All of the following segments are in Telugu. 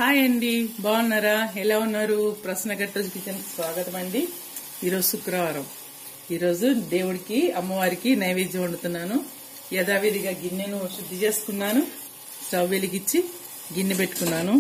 హాయ్ అండి బాగున్నారా ఎలా ఉన్నారు ప్రశ్న గట్ట కిచెన్ స్వాగతం అండి ఈరోజు శుక్రవారం ఈరోజు దేవుడికి అమ్మవారికి నైవేద్యం వండుతున్నాను యథావిధిగా గిన్నెను శుద్ధి చేసుకున్నాను స్టవ్ వెలిగించి గిన్నె పెట్టుకున్నాను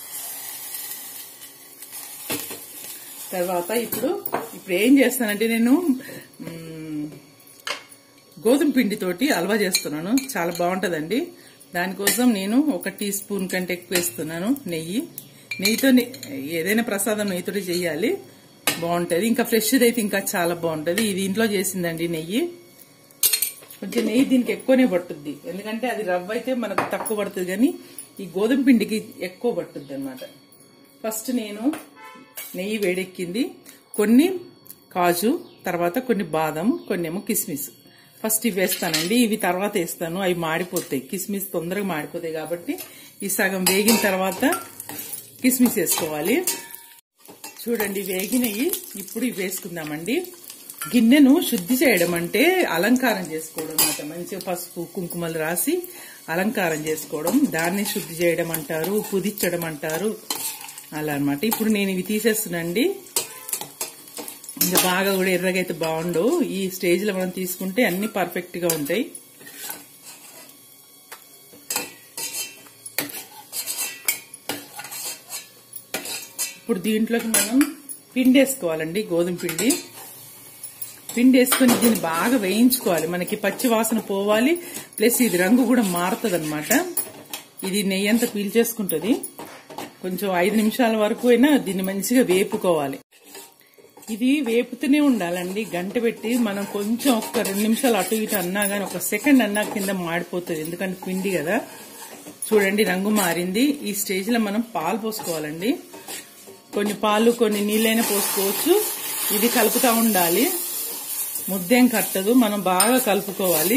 తర్వాత ఇప్పుడు ఇప్పుడు ఏం చేస్తానంటే నేను మ్, గోధుమ పిండితోటి హల్వా చేస్తున్నాను చాలా బాగుంటుందండి దానికోసం నేను ఒక టీ స్పూన్ కంటే ఎక్కువ వేస్తున్నాను నెయ్యి నెయ్యితో నే- ఏదైనా ప్రసాదం నెయ్యితోటి చేయాలి బాగుంటుంది ఇంకా ఫ్రెష్ అయితే ఇంకా చాలా బాగుంటుంది ఇది ఇంట్లో చేసిందండి నెయ్యి కొంచెం నెయ్యి దీనికి ఎక్కువనే పట్టుద్ది ఎందుకంటే అది రవ్వ అయితే మనకు తక్కువ పడుతుంది కానీ ఈ గోధుమ పిండికి ఎక్కువ పట్టుద్ది అనమాట ఫస్ట్ నేను నెయ్యి వేడెక్కింది కొన్ని కాజు తర్వాత కొన్ని బాదం కొన్ని ఏమో కిస్మిస్ ఫస్ట్ ఇవి వేస్తానండి ఇవి తర్వాత వేస్తాను అవి మాడిపోతాయి కిస్మిస్ తొందరగా మాడిపోతాయి కాబట్టి ఈ సగం వేగిన తర్వాత కిస్మిస్ వేసుకోవాలి చూడండి వేగినవి ఇప్పుడు ఇవి వేసుకుందామండి గిన్నెను శుద్ధి చేయడం అంటే అలంకారం చేసుకోవడం అన్నమాట మంచిగా పసుపు కుంకుమలు రాసి అలంకారం చేసుకోవడం దాన్ని శుద్ధి చేయడం అంటారు పుదిచ్చడం అంటారు అలా అన్నమాట ఇప్పుడు నేను ఇవి తీసేస్తున్నాండి ఇంకా బాగా కూడా ఎర్రగా అయితే బాగుండవు ఈ స్టేజ్ లో మనం తీసుకుంటే అన్ని పర్ఫెక్ట్ గా ఉంటాయి ఇప్పుడు దీంట్లోకి మనం పిండి వేసుకోవాలండి గోధుమ పిండి పిండి వేసుకొని దీన్ని బాగా వేయించుకోవాలి మనకి పచ్చి వాసన పోవాలి ప్లస్ ఇది రంగు కూడా మారుతుంది అనమాట ఇది నెయ్యి అంతా పీల్చేసుకుంటుంది కొంచెం ఐదు నిమిషాల వరకు అయినా దీన్ని మంచిగా వేపుకోవాలి ఇది వేపుతూనే ఉండాలండి గంట పెట్టి మనం కొంచెం ఒక రెండు నిమిషాలు అటు ఇటు అన్నా గానీ ఒక సెకండ్ అన్నా కింద మాడిపోతుంది ఎందుకంటే పిండి కదా చూడండి రంగు మారింది ఈ స్టేజ్ లో మనం పాలు పోసుకోవాలండి కొన్ని పాలు కొన్ని నీళ్ళైనా పోసుకోవచ్చు ఇది కలుపుతా ఉండాలి ముద్దేం కట్టదు మనం బాగా కలుపుకోవాలి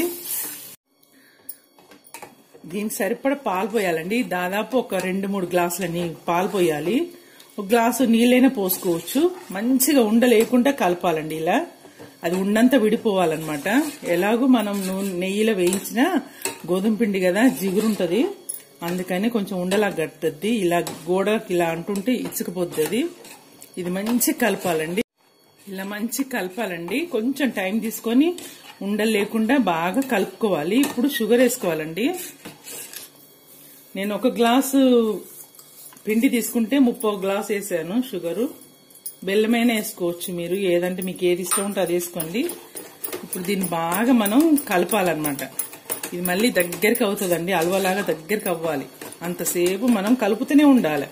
దీనికి సరిపడ పాలు పోయాలండి దాదాపు ఒక రెండు మూడు గ్లాసుల నీ పాలు పోయాలి ఒక గ్లాసు నీళ్ళైనా పోసుకోవచ్చు మంచిగా ఉండలేకుండా కలపాలండి ఇలా అది ఉండంతా విడిపోవాలన్నమాట ఎలాగో మనం నూనె నెయ్యిలో వేయించిన గోధుమ పిండి కదా జిగురుంటది అందుకని కొంచెం ఉండలా గట్టుద్ది ఇలా గోడకి ఇలా అంటుంటే ఇచ్చుకుపోద్ది ఇది మంచి కలపాలండి ఇలా మంచి కలపాలండి కొంచెం టైం తీసుకొని ఉండలు లేకుండా బాగా కలుపుకోవాలి ఇప్పుడు షుగర్ వేసుకోవాలండి నేను ఒక గ్లాసు పిండి తీసుకుంటే ముప్పో గ్లాస్ వేసాను షుగరు బెల్లమైనా వేసుకోవచ్చు మీరు ఏదంటే మీకు ఏది ఇష్టం ఉంటే అది వేసుకోండి ఇప్పుడు దీన్ని బాగా మనం కలపాలన్నమాట ఇది మళ్ళీ దగ్గరికి అవుతుందండి అలవలాగా దగ్గరికి అవ్వాలి అంతసేపు మనం కలుపుతూనే ఉండాలి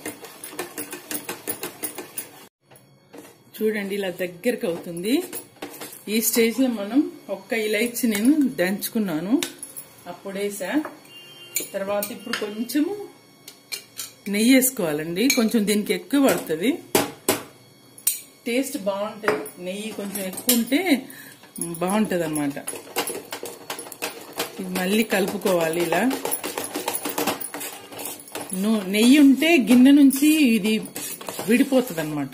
చూడండి ఇలా దగ్గరికి అవుతుంది ఈ స్టేజ్ లో మనం ఒక్క ఇలైచి నేను దంచుకున్నాను అప్పుడేసా తర్వాత ఇప్పుడు కొంచెము నెయ్యి వేసుకోవాలండి కొంచెం దీనికి ఎక్కువ పడుతుంది టేస్ట్ బాగుంటుంది నెయ్యి కొంచెం ఎక్కువ ఉంటే బాగుంటుంది అనమాట ఇది మళ్ళీ కలుపుకోవాలి ఇలా ను- నెయ్యి ఉంటే గిన్నె నుంచి ఇది విడిపోతుంది అనమాట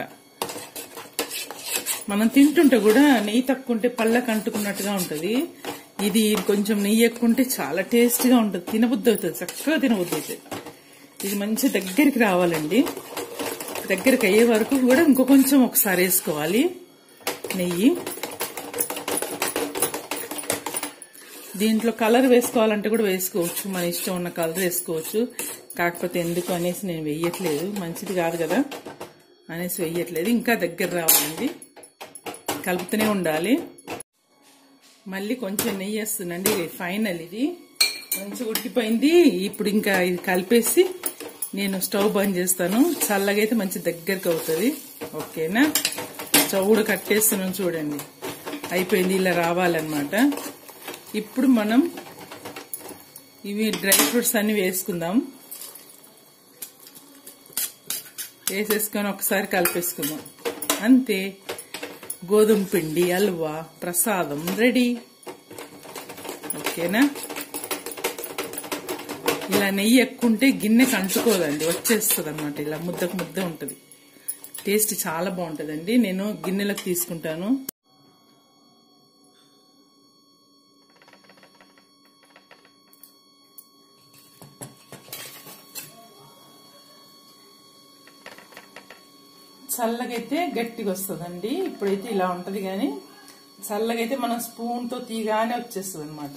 మనం తింటుంటే కూడా నెయ్యి తక్కువ ఉంటే పళ్ళకు అంటుకున్నట్టుగా ఉంటది ఇది కొంచెం నెయ్యి ఎక్కువ ఉంటే చాలా టేస్ట్ గా ఉంటుంది తినబుద్ధి అవుతుంది చక్కగా తినబుద్ధి అవుతుంది ఇది మంచి దగ్గరికి రావాలండి దగ్గరికి అయ్యే వరకు కూడా ఇంకో కొంచెం ఒకసారి వేసుకోవాలి నెయ్యి దీంట్లో కలర్ వేసుకోవాలంటే కూడా వేసుకోవచ్చు మన ఇష్టం ఉన్న కలర్ వేసుకోవచ్చు కాకపోతే ఎందుకు అనేసి నేను వెయ్యట్లేదు మంచిది కాదు కదా అనేసి వెయ్యట్లేదు ఇంకా దగ్గర రావాలండి కలుపుతూనే ఉండాలి మళ్ళీ కొంచెం నెయ్యి వేస్తుందండి ఇది ఫైనల్ ఇది మంచిగా ఉడికిపోయింది ఇప్పుడు ఇంకా ఇది కలిపేసి నేను స్టవ్ బంద్ చేస్తాను చల్లగా అయితే మంచి దగ్గరకు అవుతుంది ఓకేనా స్టవ్ కూడా కట్టేస్తున్నాను చూడండి అయిపోయింది ఇలా రావాలన్నమాట ఇప్పుడు మనం ఇవి డ్రై ఫ్రూట్స్ అన్ని వేసుకుందాం వేసేసుకొని ఒకసారి కలిపేసుకుందాం అంతే గోధుమ పిండి హల్వా ప్రసాదం రెడీ ఓకేనా ఇలా నెయ్యి ఎక్కువ ఉంటే గిన్నెకి అంటుకోదండి వచ్చేస్తుంది అనమాట ఇలా ముద్దకు ముద్ద ఉంటుంది టేస్ట్ చాలా బాగుంటుందండి నేను గిన్నెలకు తీసుకుంటాను చల్లగైతే గట్టిగా వస్తుందండి ఇప్పుడైతే ఇలా ఉంటది కానీ చల్లగైతే మనం స్పూన్ తో తీగానే వచ్చేస్తుంది అనమాట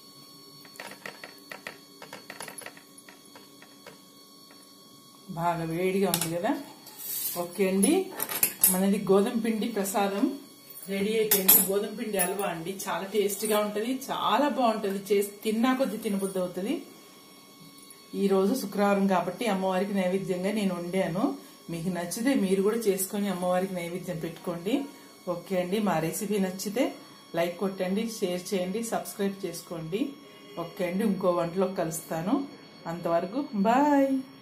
బాగా వేడిగా ఉంది కదా ఓకే అండి మనది గోధుమ పిండి ప్రసాదం రెడీ అయిపోయింది గోధుమ పిండి హల్వా అండి చాలా టేస్టీగా ఉంటది చాలా బాగుంటది చేసి తిన్నా కొద్ది తినబుద్ధి అవుతుంది ఈ రోజు శుక్రవారం కాబట్టి అమ్మవారికి నైవేద్యంగా నేను వండాను మీకు నచ్చితే మీరు కూడా చేసుకొని అమ్మవారికి నైవేద్యం పెట్టుకోండి ఓకే అండి మా రెసిపీ నచ్చితే లైక్ కొట్టండి షేర్ చేయండి సబ్స్క్రైబ్ చేసుకోండి ఓకే అండి ఇంకో వంటలో కలుస్తాను అంతవరకు బాయ్